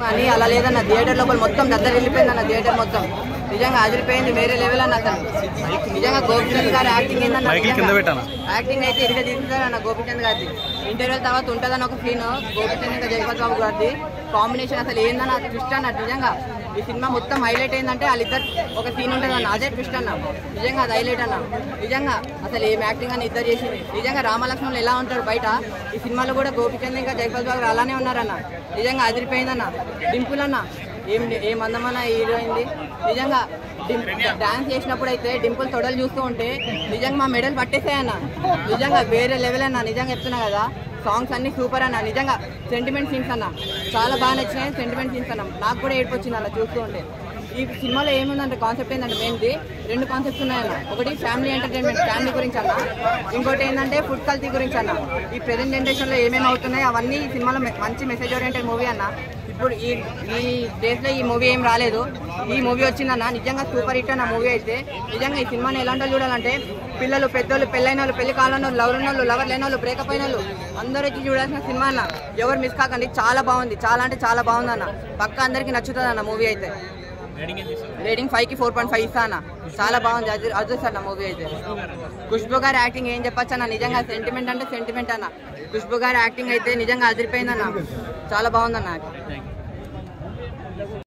అని అలా లేదన్న థియేటర్ లోపల మొత్తం దద్దరు వెళ్ళిపోయింది అన్న థియేటర్ మొత్తం నిజంగా అదిరిపోయింది వేరే లెవెల్ అన్న అతను నిజంగా గోపిచంద్ గారి యాక్టింగ్ ఏందన్న మైకిల్ కింద పెట్టానా? యాక్టింగ్ అయితే ఇదిగా తీస్తారు అన్న గోపిచంద్ గారిది ఇంటర్వ్యూల తర్వాత ఉంటుందన్న ఒక సీన్ గోపిచంద్ ఇంకా జగపతి బాబు గారిది కాంబినేషన్ అసలు ఏందన్న ట్విస్ట్ అన్న నిజంగా ఈ సినిమా మొత్తం హైలైట్ ఏంటంటే వాళ్ళిద్దరు ఒక సీన్ ఉంటుంది అన్న అదే ట్విస్ట్ అన్న నిజంగా అది హైలైట్ అన్న నిజంగా అసలు ఏం యాక్టింగ్ అని ఇద్దరు చేసింది నిజంగా రామలక్ష్మణులు ఎలా ఉంటారు బయట ఈ సినిమాలో కూడా గోపిచంద్ ఇంకా జగపతి బాబు గారు అలానే ఉన్నారన్న నిజంగా అదిరిపోయిందన్న డింపుల్ అన్న ఏం ఏం అందమైన హీరోయింది నిజంగా డాన్స్ చేసినప్పుడు అయితే డింపుల్ తొడలు చూస్తూ ఉంటే నిజంగా మా మెడల్ పట్టేసాయన్న నిజంగా వేరే లెవెల్ అన్న నిజంగా చెప్తున్నా కదా సాంగ్స్ అన్ని సూపర్ అన్న నిజంగా సెంటిమెంట్ సీన్స్ అన్న చాలా బాగా నచ్చినాయి సెంటిమెంట్ సీన్స్ అన్న నాకు కూడా ఏడుపు వచ్చింది అన్న చూస్తూ ఉంటే ఈ సినిమాలో ఏముందంటే కాన్సెప్ట్ ఏంటంటే మెయిన్ది రెండు కాన్సెప్ట్స్ ఉన్నాయన్న ఒకటి ఫ్యామిలీ ఎంటర్టైన్మెంట్ ఫ్యామిలీ గురించి అన్న ఇంకోటి ఏంటంటే ఫుడ్ కల్తీ గురించి అన్న ఈ ప్రెసెంట్ జనరేషన్లో ఏమేమి అవుతున్నాయి అవన్నీ ఈ సినిమాలో మె- మంచి మెసేజ్ ఓరియంటెడ్ మూవీ అన్న ఇప్పుడు ఈ ఈ డేస్లో ఈ మూవీ ఏం రాలేదు ఈ మూవీ వచ్చిందన్న నిజంగా సూపర్ హిట్ అన్న మూవీ అయితే నిజంగా ఈ సినిమాని ఎలాంటి వాళ్ళు చూడాలంటే పిల్లలు పెద్దోళ్ళు పెళ్ళైన వాళ్ళు పెళ్లి కాలని వాళ్ళు లవర్ ఉన్న వాళ్ళు లవర్ లేని వాళ్ళు బ్రేకప్ అయిన వాళ్ళు అందరూ వచ్చి చూడాల్సిన సినిమా అన్న ఎవరు మిస్ కాకండి చాలా బాగుంది చాలా అంటే చాలా బాగుంది అన్న పక్క అందరికి నచ్చుతుంది అన్న మూవీ అయితే రేటింగ్ ఫైవ్ కి ఫోర్ పాయింట్ ఫైవ్ ఇస్తా అన్న చాలా బాగుంది అది అదృష్టం అన్న మూవీ అయితే ఖుష్బు గారి యాక్టింగ్ ఏం చెప్పొచ్చు అన్న నిజంగా సెంటిమెంట్ అంటే సెంటిమెంట్ అన్న ఖుష్బు గారి యాక్టింగ్ అయితే నిజంగా అదిరిపోయింది అన్న చాలా బాగుంది అన్న